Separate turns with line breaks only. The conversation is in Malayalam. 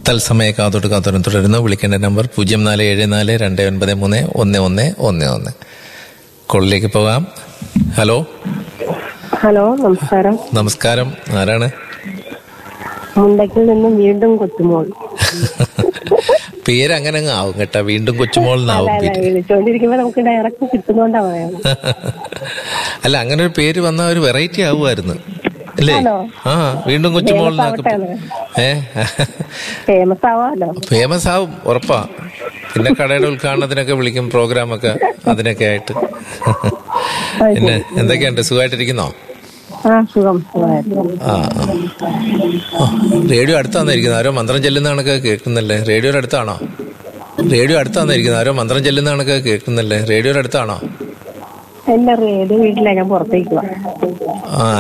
തത്സമയ കാത്തോട്ട് കാത്തോടും തുടരുന്നു വിളിക്കേണ്ട നമ്പർ പൂജ്യം നാല് ഏഴ് നാല് രണ്ട് ഒൻപത് മൂന്ന് ഒന്ന് ഒന്ന് ഒന്ന് ഒന്ന് കോളിലേക്ക് പോകാം ഹലോ
ഹലോ നമസ്കാരം
നമസ്കാരം ആരാണ്
മുണ്ടക്കിൽ നിന്നും വീണ്ടും കൊച്ചുമോൾ
പേര് അങ്ങനെ അങ്ങ് ആവും കേട്ടാ വീണ്ടും കൊച്ചുമോൾ എന്നാവും
അല്ല,
പേര്
വിളിച്ചോണ്ടിരിക്കുമ്പോ നമുക്ക് ഡയറക്റ്റ് കിട്ടുന്നോണ്ടാ പറയുന്നത്
അല്ല അങ്ങനെ ഒരു പേര് വന്ന ഒരു വെറൈറ്റി ആവുമായിരുന്നു അല്ലേ
ആണോ?
ആ വീണ്ടും കൊച്ചുമോൾ എന്നൊക്കെ
ആവട്ടെ
ഏ
ഫേമസ് ആവാമല്ലോ
ഫേമസ് ആവും ഉറപ്പാ പിന്നെ കടയുടെ ഉദ്ഘാടനത്തിനൊക്കെ വിളിക്കും പ്രോഗ്രാമൊക്കെ അതിനൊക്കെ ആയിട്ട് പിന്നെ എന്തൊക്കെയുണ്ട് സുഖമായിട്ടിരിക്കുന്നോ
ആ സുഖം സുഖമായിരുന്നു
ആ ആ. ആ, റേഡിയോ അടുത്താന്നിരിക്കുന്നത് ആരോ മന്ത്രം ചെല്ലുന്ന കണക്ക് കേൾക്കുന്നല്ലേ റേഡിയോയുടെ അടുത്താണോ റേഡിയോ അടുത്താന്നിരിക്കുന്നത് ആരോ മന്ത്രം ചെല്ലുന്ന കണക്ക് കേൾക്കുന്നല്ലേ റേഡിയോയുടെ അടുത്താണോ
എന്റെ റേഡിയോ വീട്ടിലേക്ക് പുറത്തേക്ക് പോവാം
ആ